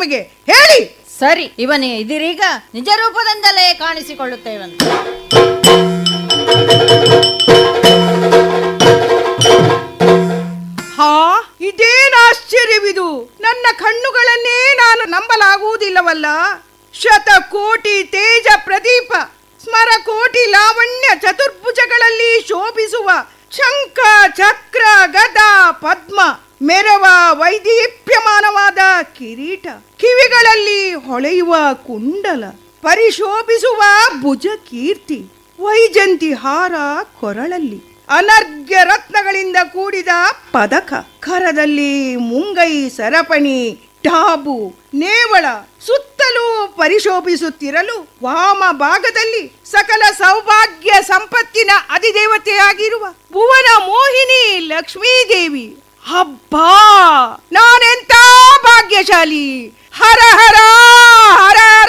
ನಿಮಗೆ ಹೇಳಿ ಸರಿ ಇವನೇ ಇದಿರೀಗ ನಿಜ ರೂಪದಿಂದಲೇ ಕಾಣಿಸಿಕೊಳ್ಳುತ್ತೇವಂತ ಹಾ ಇದೇನು ಆಶ್ಚರ್ಯವಿದು ನನ್ನ ಕಣ್ಣುಗಳನ್ನೇ ನಾನು ನಂಬಲಾಗುವುದಿಲ್ಲವಲ್ಲ ಶತಕೋಟಿ ತೇಜ ಪ್ರದೀಪ ಸ್ಮರ ಕೋಟಿ ಲಾವಣ್ಯ ಚತುರ್ಭುಜಗಳಲ್ಲಿ ಶೋಭಿಸುವ ಶಂಖ ಚಕ್ರ ಗದ ಪದ್ಮ ಮೆರವ ವೈದೀಪ್ಯಮಾನವಾದ ಕಿರೀಟ ಕಿವಿಗಳಲ್ಲಿ ಹೊಳೆಯುವ ಕುಂಡಲ ಪರಿಶೋಭಿಸುವ ಭುಜ ಕೀರ್ತಿ ವೈಜಂತಿ ಹಾರ ಕೊರಳಲ್ಲಿ ಅನರ್ಘ್ಯ ರತ್ನಗಳಿಂದ ಕೂಡಿದ ಪದಕ ಖರದಲ್ಲಿ ಮುಂಗೈ ಸರಪಣಿ ಟಾಬು ನೇವಳ ಸುತ್ತಲೂ ಪರಿಶೋಭಿಸುತ್ತಿರಲು ವಾಮ ಭಾಗದಲ್ಲಿ ಸಕಲ ಸೌಭಾಗ್ಯ ಸಂಪತ್ತಿನ ಅಧಿದೇವತೆಯಾಗಿರುವ ಭುವನ ಮೋಹಿನಿ ಲಕ್ಷ್ಮೀದೇವಿ ಹಬ್ಬಾ ನಾನೆಂತ ಭಾಗ್ಯಶಾಲಿ ಹರ